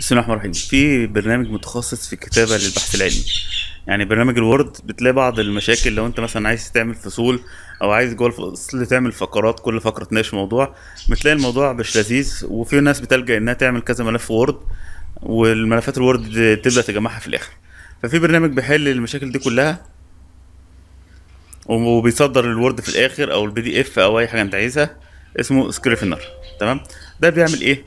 بسم الله الرحمن الرحيم في برنامج متخصص في الكتابة للبحث العلمي يعني برنامج الوورد بتلاقي بعض المشاكل لو انت مثلا عايز تعمل فصول او عايز جوه الفصل تعمل فقرات كل فقرة تناقش موضوع بتلاقي الموضوع مش لذيذ وفي ناس بتلجأ انها تعمل كذا ملف وورد والملفات الوورد دي تبدأ تجمعها في الاخر ففي برنامج بيحل المشاكل دي كلها وبيصدر الوورد في الاخر او البي دي اف او اي حاجه انت عايزها اسمه سكريفنر تمام ده بيعمل ايه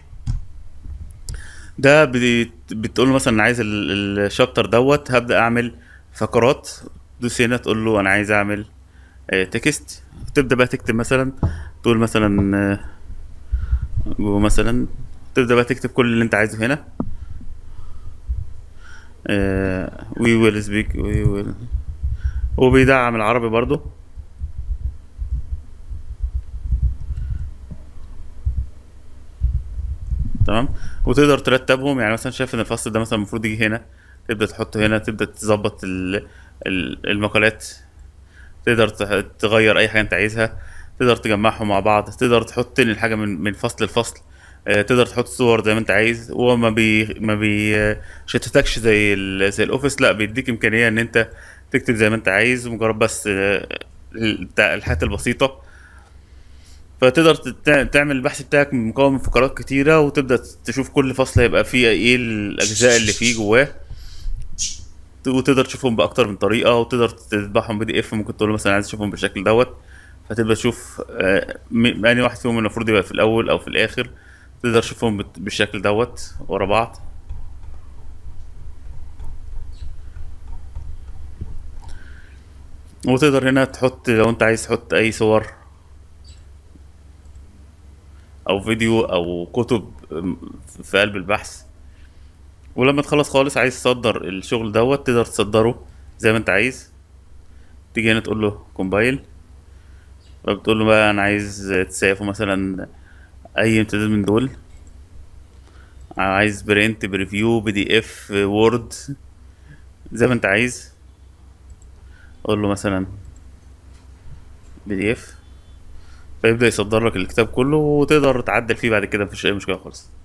ده بت- بتقول له مثلا انا عايز ال- الشابتر دوت هبدا اعمل فقرات دوس هنا تقول له انا عايز اعمل آه، تكست تبدا بقى تكتب مثلا تقول مثلا آه، جوه مثلا تبدا بقى تكتب كل اللي انت عايزه هنا وي ويل سبيك وي ويل وبيدعم العربي برضو تمام وتقدر ترتبهم يعني مثلا شايف ان الفصل ده مثلا المفروض يجي هنا تبدا تحطه هنا تبدا تظبط ال- ال- المقالات تقدر ت- تغير اي حاجه انت عايزها تقدر تجمعهم مع بعض تقدر تحط تنقل حاجه من من فصل لفصل آه، تقدر تحط صور زي ما انت عايز هو ما بي ما بيشتتكش زي ال... زي الاوفيس لا بيديك امكانيه ان انت تكتب زي ما انت عايز مجرد بس آه، ال- بتاع الحاجات البسيطه فتقدر تت- تعمل البحث بتاعك مكون من فقرات كتيرة وتبدأ تشوف كل فصل هيبقى فيه ايه الأجزاء اللي فيه جواه وتقدر تشوفهم بأكتر من طريقة وتقدر تطبعهم بي دي اف ممكن تقول له مثلا عايز تشوفهم بالشكل دوت فتبدأ تشوف آه، م- أنهي واحد فيهم المفروض يبقى في الأول أو في الآخر تقدر تشوفهم بت- بالشكل دوت ورا بعض وتقدر هنا تحط لو انت عايز تحط أي صور أو فيديو أو كتب آم، في قلب البحث ولما تخلص خالص عايز تصدر الشغل دوت تقدر تصدره زي ما انت عايز تيجي هنا تقول له كومبايل فبتقول له بقى انا عايز تسيفه مثلا اي امتداد من دول عايز برنت بريفيو بي دي اف وورد زي ما انت عايز اقول له مثلا بي دي اف فيبدأ يصدر لك الكتاب كله وتقدر تعدل فيه بعد كده مفيش اي مشكلة خالص